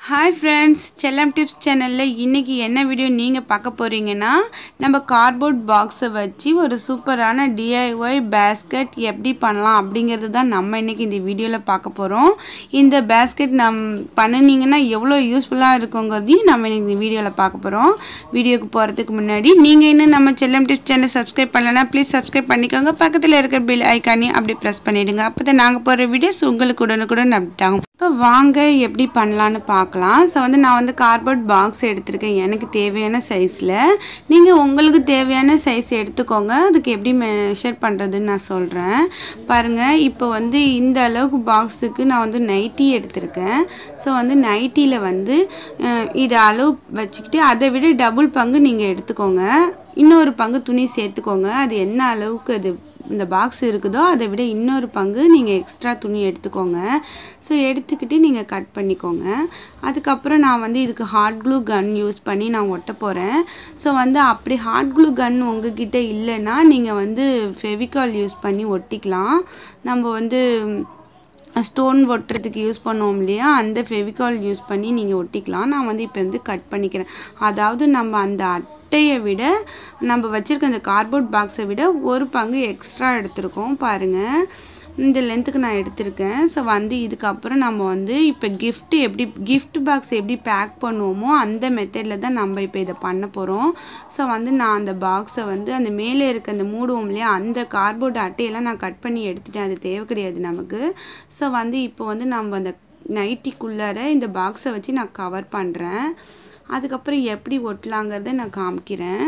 hi friends செல்லம் tips சேனலில் இன்றைக்கி என்ன வீடியோ நீங்கள் பார்க்க போகிறீங்கன்னா நம்ம கார்ட்போர்ட் பாக்ஸை வச்சு ஒரு சூப்பரான டிஐஒய் பேஸ்கெட் எப்படி பண்ணலாம் அப்படிங்கிறது தான் நம்ம இன்றைக்கி இந்த வீடியோவில் பார்க்க போகிறோம் இந்த பேஸ்கெட் நம் பண்ணினீங்கன்னா எவ்வளோ யூஸ்ஃபுல்லாக இருக்குங்கிறதையும் நம்ம இன்னைக்கு இந்த வீடியோவில் பார்க்க போகிறோம் வீடியோக்கு போகிறதுக்கு முன்னாடி நீங்கள் இன்னும் நம்ம செல்லம் டிப்ஸ் சேனல் சப்ஸ்கிரைப் பண்ணலன்னா ப்ளீஸ் சப்ஸ்கிரைப் பண்ணிக்கோங்க பக்கத்தில் இருக்கிற பில் ஐக்கானையும் அப்படி ப்ரெஸ் பண்ணிவிடுங்க அப்போ தான் நாங்கள் போகிற வீடியோஸ் உங்களுக்கு உடனுக்குடன் அப்டேட் ஆகும் இப்போ வாங்க எப்படி பண்ணலான்னு பார்க்கலாம் ஸோ வந்து நான் வந்து கார்போர்ட் பாக்ஸ் எடுத்திருக்கேன் எனக்கு தேவையான சைஸில் நீங்கள் உங்களுக்கு தேவையான சைஸ் எடுத்துக்கோங்க அதுக்கு எப்படி மெஷர் பண்ணுறதுன்னு நான் சொல்கிறேன் பாருங்கள் இப்போ வந்து இந்த அளவுக்கு பாக்ஸுக்கு நான் வந்து நைட்டி எடுத்திருக்கேன் ஸோ வந்து நைட்டியில் வந்து அஹ், இதை அளவு வச்சுக்கிட்டு அதை விட டபுள் பங்கு நீங்கள் எடுத்துக்கோங்க இன்னொரு பங்கு துணி சேர்த்துக்கோங்க அது என்ன அளவுக்கு அது இந்த பாக்ஸ் இருக்குதோ அதை விட இன்னொரு பங்கு நீங்கள் எக்ஸ்ட்ரா துணி எடுத்துக்கோங்க ஸோ எடுத்துக்கிட்டு நீங்கள் கட் பண்ணிக்கோங்க அதுக்கப்புறம் நான் வந்து இதுக்கு ஹாட் க்ளூ கன் யூஸ் பண்ணி நான் ஒட்ட போகிறேன் ஸோ வந்து அப்படி ஹாட் க்ளூ கன் உங்ககிட்ட இல்லைன்னா நீங்கள் வந்து ஃபெவிகால் யூஸ் பண்ணி ஒட்டிக்கலாம் நம்ம வந்து ஸ்டோன் ஒட்டுறதுக்கு யூஸ் பண்ணுவோம் இல்லையா அந்த ஃபெவிகால் யூஸ் பண்ணி நீங்கள் ஒட்டிக்கலாம் நான் வந்து இப்போ வந்து கட் பண்ணிக்கிறேன் அதாவது நம்ம அந்த அட்டையை விட நம்ம வச்சுருக்க அந்த கார்ட்போர்ட் பாக்ஸை விட ஒரு பங்கு எக்ஸ்ட்ரா எடுத்திருக்கோம் பாருங்கள் இந்த லென்த்துக்கு நான் எடுத்திருக்கேன் ஸோ வந்து இதுக்கப்புறம் நம்ம வந்து இப்போ gift எப்படி gift பாக்ஸ் எப்படி பேக் பண்ணுவோமோ அந்த மெத்தடில் தான் நம்ம இப்போ இதை பண்ண போகிறோம் ஸோ வந்து நான் அந்த பாக்ஸை வந்து அந்த மேலே இருக்க அந்த மூடுவோம் இல்லையா அந்த கார்ட்போர்ட் அட்டையெல்லாம் நான் கட் பண்ணி எடுத்துட்டேன் அது தேவை கிடையாது நமக்கு ஸோ வந்து இப்போ வந்து நம்ம அந்த நைட்டிக்குள்ளார இந்த பாக்ஸை வச்சு நான் கவர் பண்ணுறேன் அதுக்கப்புறம் எப்படி ஒட்டலாங்கிறத நான் காமிக்கிறேன்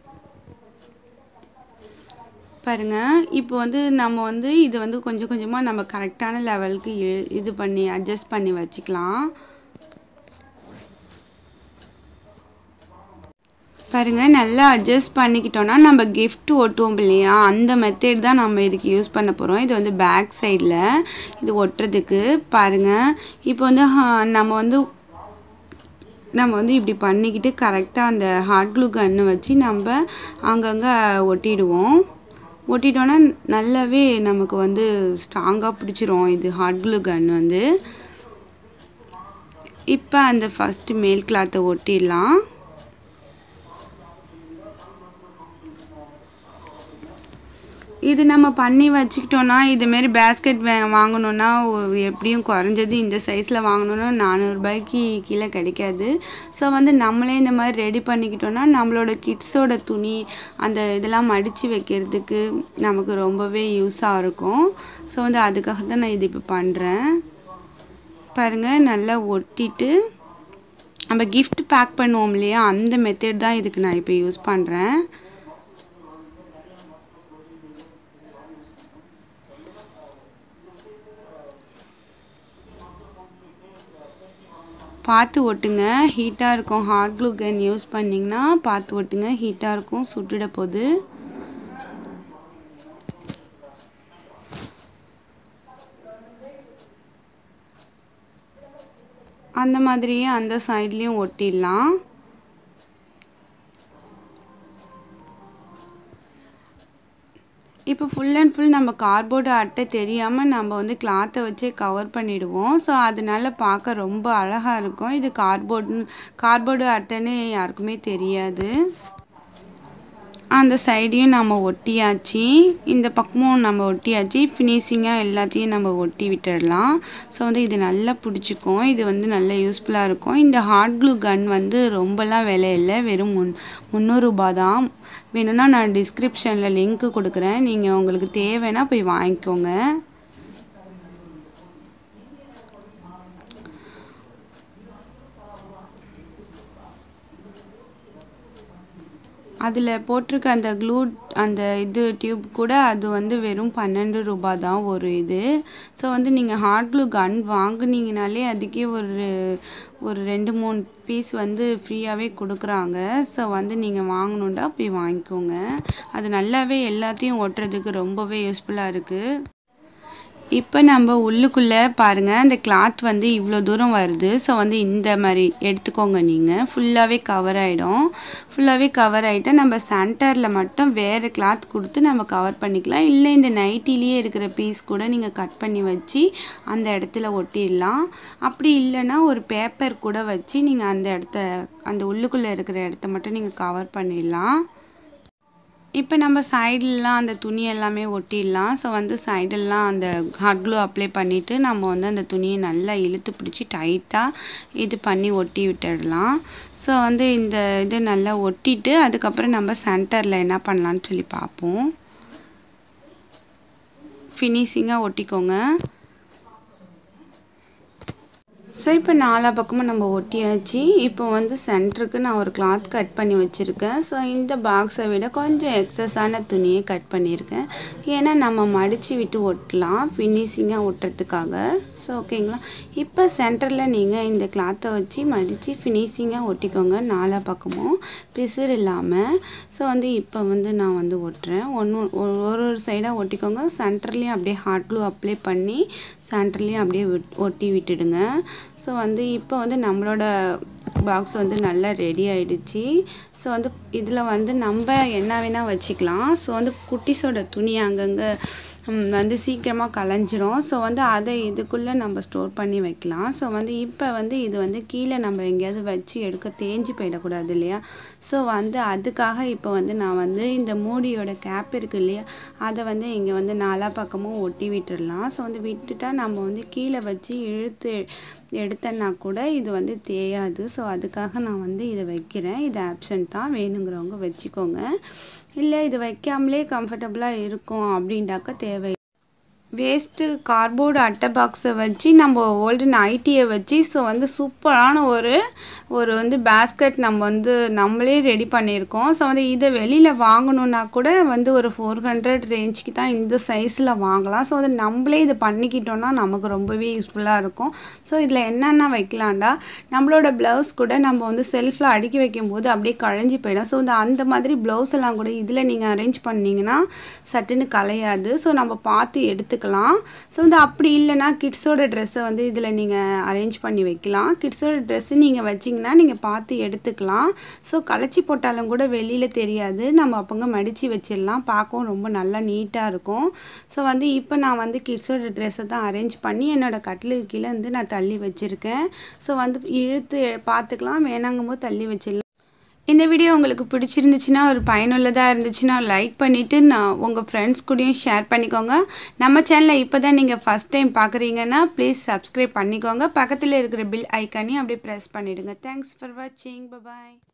பாருங்க இப்போ வந்து நம்ம வந்து இது வந்து கொஞ்சம் கொஞ்சமாக நம்ம கரெக்டான லெவலுக்கு இது பண்ணி அட்ஜஸ்ட் பண்ணி வச்சுக்கலாம் பாருங்க நல்லா அட்ஜஸ்ட் பண்ணிக்கிட்டோம்னா நம்ம gift ஒட்டுவோம் இல்லையா அந்த மெத்தட் தான் நம்ம இதுக்கு யூஸ் பண்ண போகிறோம் இது வந்து பேக் சைடில் இது ஒட்டுறதுக்கு பாருங்க இப்போ வந்து ஹா- நம்ம வந்து நம்ம வந்து இப்படி பண்ணிக்கிட்டு கரெக்டாக அந்த ஹாட் க்ளூ கன்னு வச்சு நம்ம அங்கங்கே ஒட்டிடுவோம் ஒட்டிட்டோன்னா நல்லாவே நமக்கு வந்து ஸ்ட்ராங்காக பிடிச்சிரும் இது ஹாட் க்ளூ கன் வந்து இப்போ அந்த ஃபஸ்ட்டு மேல் கிளாத்தை ஒட்டிடலாம் இது நம்ம பண்ணி வச்சுக்கிட்டோன்னா இதுமாரி பேஸ்கெட் வாங்கணுன்னா ஒ- எப்படியும் குறைஞ்சது இந்த சைஸில் வாங்கணுன்னா நானூறுபாய்க்கு கீழே கிடைக்காது ஸோ வந்து நம்மளே இந்த மாதிரி ரெடி பண்ணிக்கிட்டோன்னா நம்மளோட கிட்ஸோட துணி அந்த இதெல்லாம் மடித்து வைக்கிறதுக்கு நமக்கு ரொம்பவே யூஸாக இருக்கும் ஸோ வந்து அதுக்காக தான் நான் இது இப்போ பண்ணுறேன் பாருங்கள் நல்லா ஒட்டிட்டு நம்ம gift பேக் பண்ணுவோம் இல்லையா அந்த மெத்தட் தான் இதுக்கு நான் இப்போ யூஸ் பண்ணுறேன் பார்த்து ஒட்டுங்க ஹீட்டாக இருக்கும் ஹாட் க்ளூ கன் யூஸ் பண்ணிங்கன்னா பார்த்து ஒட்டுங்க ஹீட்டாக இருக்கும் சுட்டுட போகுது அந்த மாதிரியே அந்த சைட்லேயும் ஒட்டிடலாம் இப்போ ஃபுல் அண்ட் ஃபுல் நம்ம கார்ட்போர்டு அட்டை தெரியாமல் நம்ம வந்து கிளாத்தை வச்சே கவர் பண்ணிடுவோம் ஸோ அதனால பார்க்க ரொம்ப அழகாக இருக்கும் இது கார்ட்போர்டு கார்ட்போர்டு அட்டைன்னு யாருக்குமே தெரியாது அந்த சைடையும் நம்ம ஒட்டியாச்சு இந்த பக்கமும் நம்ம ஒட்டியாச்சு ஃபினிஷிங்காக எல்லாத்தையும் நம்ம ஒட்டி விட்டுடலாம் ஸோ வந்து இது நல்லா பிடிச்சிக்கும் இது வந்து நல்ல யூஸ்ஃபுல்லாக இருக்கும் இந்த ஹாட் க்ளூ கன் வந்து ரொம்பலாம் விலை இல்லை வெறும் முன் முந்நூறுரூபா தான் வேணும்னா நான் டிஸ்கிரிப்ஷனில் லிங்க் கொடுக்குறேன் நீங்கள் உங்களுக்கு தேவைன்னா போய் வாங்கிக்கோங்க அதில் போட்டிருக்க அந்த க்ளூ அந்த இது டியூப் கூட அது வந்து வெறும் பன்னெண்டு ரூபாய் தான் ஒரு இது ஸோ வந்து நீங்கள் ஹாட் க்ளூ கன் வாங்குனீங்கனாலே அதுக்கே ஒரு ஒரு ரெண்டு மூணு பீஸ் வந்து ஃப்ரீயாகவே கொடுக்குறாங்க ஸோ வந்து நீங்கள் வாங்கணுண்டா போய் வாங்கிக்கோங்க அது நல்லாவே எல்லாத்தையும் ஒட்டுறதுக்கு ரொம்பவே யூஸ்ஃபுல்லாக இருக்குது இப்போ நம்ம உள்ளுக்குள்ளே பாருங்கள் அந்த கிளாத் வந்து இவ்வளோ தூரம் வருது ஸோ வந்து இந்த மாதிரி எடுத்துக்கோங்க நீங்கள் ஃபுல்லாகவே கவர் ஆகிடும் ஃபுல்லாகவே கவர் ஆகிட்டு நம்ம சென்டரில் மட்டும் வேறு கிளாத் கொடுத்து நம்ம கவர் பண்ணிக்கலாம் இல்லை இந்த நைட்டிலேயே இருக்கிற பீஸ் கூட நீங்கள் கட் பண்ணி வச்சு அந்த இடத்துல ஒட்டிடலாம் அப்படி இல்லைன்னா ஒரு பேப்பர் கூட வச்சு நீங்கள் அந்த இடத்த அந்த உள்ளுக்குள்ளே இருக்கிற இடத்த மட்டும் நீங்கள் கவர் பண்ணிடலாம் இப்போ நம்ம சைடுலலாம் அந்த துணி எல்லாமே ஒட்டிடலாம் ஸோ வந்து சைடெல்லாம் அந்த ஹாட் க்ளூ அப்ளை பண்ணிவிட்டு நம்ம வந்து அந்த துணியை நல்லா இழுத்து பிடிச்சி டைட்டாக இது பண்ணி ஒட்டி விட்டுடலாம் ஸோ வந்து இந்த இது நல்லா ஒட்டிட்டு அதுக்கப்புறம் நம்ம சென்டரில் என்ன பண்ணலான்னு சொல்லி பார்ப்போம் ஃபினிஷிங்காக ஒட்டிக்கோங்க ஸோ இப்போ நாலா பக்கமும் நம்ம ஒட்டியாச்சு இப்போ வந்து சென்டருக்கு நான் ஒரு கிளாத் கட் பண்ணி வச்சுருக்கேன் ஸோ இந்த பாக்ஸை விட கொஞ்சம் எக்ஸஸான துணியை கட் பண்ணியிருக்கேன் ஏன்னா நம்ம மடித்து விட்டு ஒட்டலாம் ஃபினிஷிங்காக ஒட்டுறதுக்காக ஸோ ஓகேங்களா இப்போ சென்டரில் நீங்கள் இந்த கிளாத்தை வச்சு மடித்து ஃபினிஷிங்காக ஒட்டிக்கோங்க நாலா பக்கமும் பிசுறு இல்லாமல் ஸோ வந்து இப்போ வந்து நான் வந்து ஒட்டுறேன் ஒன்று ஒரு ஒரு சைடாக ஒட்டிக்கோங்க சென்டர்லேயும் அப்படியே ஹாட் க்ளூ அப்ளை பண்ணி சென்டர்லேயும் அப்படியே விட் ஒட்டி விட்டுடுங்க ஸோ வந்து இப்போ வந்து நம்மளோட பாக்ஸ் வந்து நல்லா ரெடி ஆயிடுச்சு ஸோ வந்து இதில் வந்து நம்ம என்ன வேணால் வச்சுக்கலாம் ஸோ வந்து குட்டிஸோட துணி அங்கங்கே வந்து சீக்கிரமாக கலைஞ்சிரும் ஸோ வந்து அதை இதுக்குள்ளே நம்ம ஸ்டோர் பண்ணி வைக்கலாம் ஸோ வந்து இப்போ வந்து இது வந்து கீழே நம்ம எங்கேயாவது வச்சு எடுக்க தேஞ்சு போயிடக்கூடாது இல்லையா ஸோ வந்து அதுக்காக இப்போ வந்து நான் வந்து இந்த மூடியோட கேப் இருக்குது இல்லையா அதை வந்து இங்கே வந்து நாலா பக்கமும் ஒட்டி விட்டுடலாம் ஸோ வந்து விட்டுட்டா நம்ம வந்து கீழே வச்சு இழுத்து எடுத்தேன்னா கூட இது வந்து தேயாது ஸோ அதுக்காக நான் வந்து இதை வைக்கிறேன் இது ஆப்ஷன் தான் வேணுங்கிறவங்க வச்சுக்கோங்க இல்லை இது வைக்காமலே கம்ஃபர்டபுளாக இருக்கும் அப்படின்ட்டாக்க தேவை வேஸ்ட்டு கார்போர்டு அட்டை பாக்ஸை வச்சு நம்ம ஓல்டு நைட்டியை வச்சு ஸோ வந்து சூப்பரான ஒரு ஒரு வந்து பேஸ்கெட் நம்ம வந்து நம்மளே ரெடி பண்ணியிருக்கோம் ஸோ வந்து இதை வெளியில் வாங்கணுன்னா கூட வந்து ஒரு ஃபோர் ஹண்ட்ரட் ரேஞ்சுக்கு தான் இந்த சைஸில் வாங்கலாம் ஸோ வந்து நம்மளே இது பண்ணிக்கிட்டோம்னா நமக்கு ரொம்பவே யூஸ்ஃபுல்லாக இருக்கும் ஸோ இதில் என்னென்ன வைக்கலாம்டா நம்மளோட ப்ளவுஸ் கூட நம்ம வந்து செல்ஃபில் அடுக்கி வைக்கும்போது அப்படியே கழைஞ்சி போயிடும் ஸோ வந்து அந்த மாதிரி ப்ளவுஸ் எல்லாம் கூட இதில் நீங்கள் அரேஞ்ச் பண்ணிங்கன்னா சட்டுன்னு கலையாது ஸோ நம்ம பார்த்து எடுத்து எடுத்துக்கலாம் ஸோ வந்து அப்படி இல்லைனா கிட்ஸோட ட்ரெஸ்ஸை வந்து இதில் நீங்கள் அரேஞ்ச் பண்ணி வைக்கலாம் கிட்ஸோட ட்ரெஸ்ஸு நீங்கள் வச்சிங்கன்னா நீங்கள் பார்த்து எடுத்துக்கலாம் ஸோ களைச்சி போட்டாலும் கூட வெளியில் தெரியாது நம்ம அப்போங்க மடித்து வச்சிடலாம் பார்க்கவும் ரொம்ப நல்லா நீட்டாக இருக்கும் ஸோ வந்து இப்போ நான் வந்து கிட்ஸோட ட்ரெஸ்ஸை தான் அரேஞ்ச் பண்ணி என்னோடய கட்டிலுக்கு கீழே வந்து நான் தள்ளி வச்சுருக்கேன் ஸோ வந்து இழுத்து பார்த்துக்கலாம் வேணாங்கும் போது தள்ளி வச்சிடலாம் இந்த வீடியோ உங்களுக்கு பிடிச்சிருந்துச்சுன்னா ஒரு பயனுள்ளதாக இருந்துச்சுன்னா லைக் பண்ணிவிட்டு நான் உங்கள் ஃப்ரெண்ட்ஸ் கூடயும் ஷேர் பண்ணிக்கோங்க நம்ம சேனலை இப்போ தான் நீங்கள் ஃபஸ்ட் டைம் பார்க்குறீங்கன்னா ப்ளீஸ் சப்ஸ்கிரைப் பண்ணிக்கோங்க பக்கத்தில் இருக்கிற பில் ஐக்கானையும் அப்படியே ப்ரெஸ் பண்ணிவிடுங்க தேங்க்ஸ் ஃபார் வாட்சிங் பபாய்